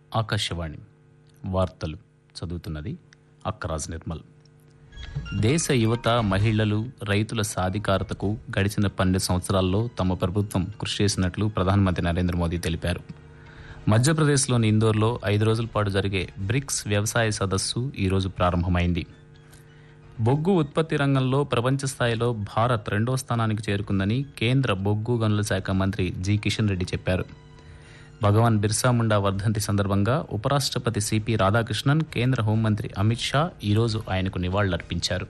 ఆకాశవాణి వార్తలు చదువుతున్నది అక్కరాజ్ నిర్మల్ దేశ యువత మహిళలు రైతుల సాధికారతకు గడిచిన పన్నెండు సంవత్సరాల్లో తమ ప్రభుత్వం కృషి చేసినట్లు ప్రధానమంత్రి నరేంద్ర మోదీ తెలిపారు మధ్యప్రదేశ్లోని ఇందోర్లో ఐదు రోజుల పాటు జరిగే బ్రిక్స్ వ్యవసాయ సదస్సు ఈరోజు ప్రారంభమైంది బొగ్గు ఉత్పత్తి రంగంలో ప్రపంచ స్థాయిలో భారత్ రెండో స్థానానికి చేరుకుందని కేంద్ర బొగ్గు గనుల శాఖ మంత్రి జి కిషన్ రెడ్డి చెప్పారు భగవాన్ బిర్సా ముండా వర్ధంతి సందర్భంగా ఉపరాష్ట్రపతి సిపి రాధాకృష్ణన్ కేంద్ర హోంమంత్రి అమిత్ షా ఈరోజు ఆయనకు నివాళులర్పించారు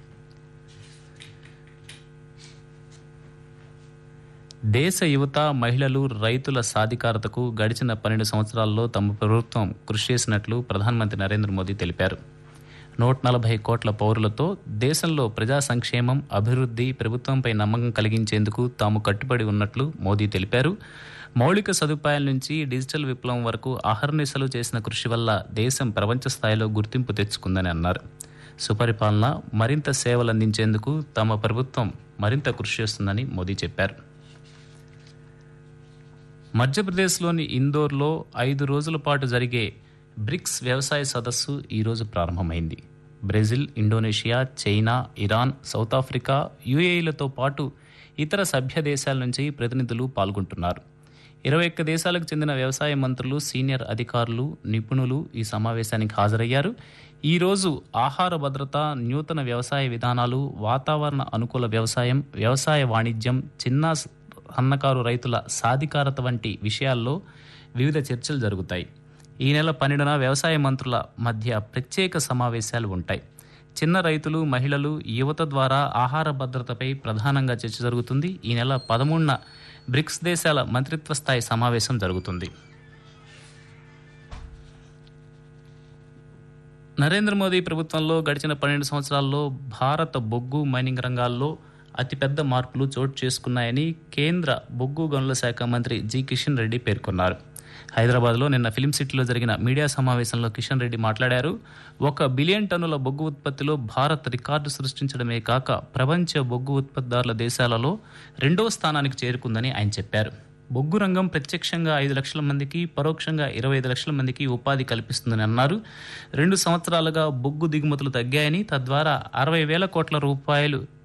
దేశ యువత మహిళలు రైతుల సాధికారతకు గడిచిన పన్నెండు సంవత్సరాల్లో తమ ప్రభుత్వం కృషి చేసినట్లు ప్రధానమంత్రి నరేంద్ర మోదీ తెలిపారు నూట నలభై కోట్ల పౌరులతో దేశంలో ప్రజా సంక్షేమం అభివృద్ధి ప్రభుత్వంపై నమ్మకం కలిగించేందుకు తాము కట్టుబడి ఉన్నట్లు మోదీ తెలిపారు మౌలిక సదుపాయాల నుంచి డిజిటల్ విప్లవం వరకు అహర్నిశలు చేసిన కృషి వల్ల దేశం ప్రపంచ స్థాయిలో గుర్తింపు తెచ్చుకుందని అన్నారు సుపరిపాలన మరింత సేవలు అందించేందుకు తమ ప్రభుత్వం మరింత కృషి చేస్తుందని మోదీ చెప్పారు మధ్యప్రదేశ్లోని ఇందోర్లో ఐదు రోజుల పాటు జరిగే బ్రిక్స్ వ్యవసాయ సదస్సు ఈరోజు ప్రారంభమైంది Brazil Indonesia China Iran South Africa యుఏఈలతో పాటు ఇతర సభ్య దేశాల నుంచి ప్రతినిధులు పాల్గొంటున్నారు ఇరవై ఒక్క దేశాలకు చెందిన వ్యవసాయ మంత్రులు సీనియర్ అధికారులు నిపుణులు ఈ సమావేశానికి హాజరయ్యారు ఈరోజు ఆహార భద్రత నూతన వ్యవసాయ విధానాలు వాతావరణ అనుకూల వ్యవసాయం వ్యవసాయ వాణిజ్యం చిన్న సన్నకారు రైతుల సాధికారత వంటి విషయాల్లో వివిధ చర్చలు జరుగుతాయి ఈ నెల పన్నెండున వ్యవసాయ మంత్రుల మధ్య ప్రత్యేక సమావేశాలు ఉంటాయి చిన్న రైతులు మహిళలు యువత ద్వారా ఆహార భద్రతపై ప్రధానంగా చర్చ జరుగుతుంది ఈ నెల పదమూడున బ్రిక్స్ దేశాల మంత్రిత్వ స్థాయి సమావేశం జరుగుతుంది నరేంద్ర మోదీ ప్రభుత్వంలో గడిచిన పన్నెండు సంవత్సరాల్లో భారత బొగ్గు మైనింగ్ రంగాల్లో అతిపెద్ద మార్పులు చోటు చేసుకున్నాయని కేంద్ర బొగ్గు గనుల శాఖ మంత్రి జి కిషన్ రెడ్డి పేర్కొన్నారు హైదరాబాద్లో నిన్న ఫిలిం సిటీలో జరిగిన మీడియా సమావేశంలో కిషన్ రెడ్డి మాట్లాడారు ఒక బిలియన్ టన్నుల బొగ్గు ఉత్పత్తిలో భారత్ రికార్డు సృష్టించడమే కాక ప్రపంచ బొగ్గు ఉత్పత్తిదారుల దేశాలలో రెండో స్థానానికి చేరుకుందని ఆయన చెప్పారు బొగ్గు రంగం ప్రత్యక్షంగా ఐదు లక్షల మందికి పరోక్షంగా ఇరవై ఐదు లక్షల మందికి ఉపాధి కల్పిస్తుందని అన్నారు రెండు సంవత్సరాలుగా బొగ్గు దిగుమతులు తగ్గాయని తద్వారా అరవై వేల కోట్ల రూపాయలు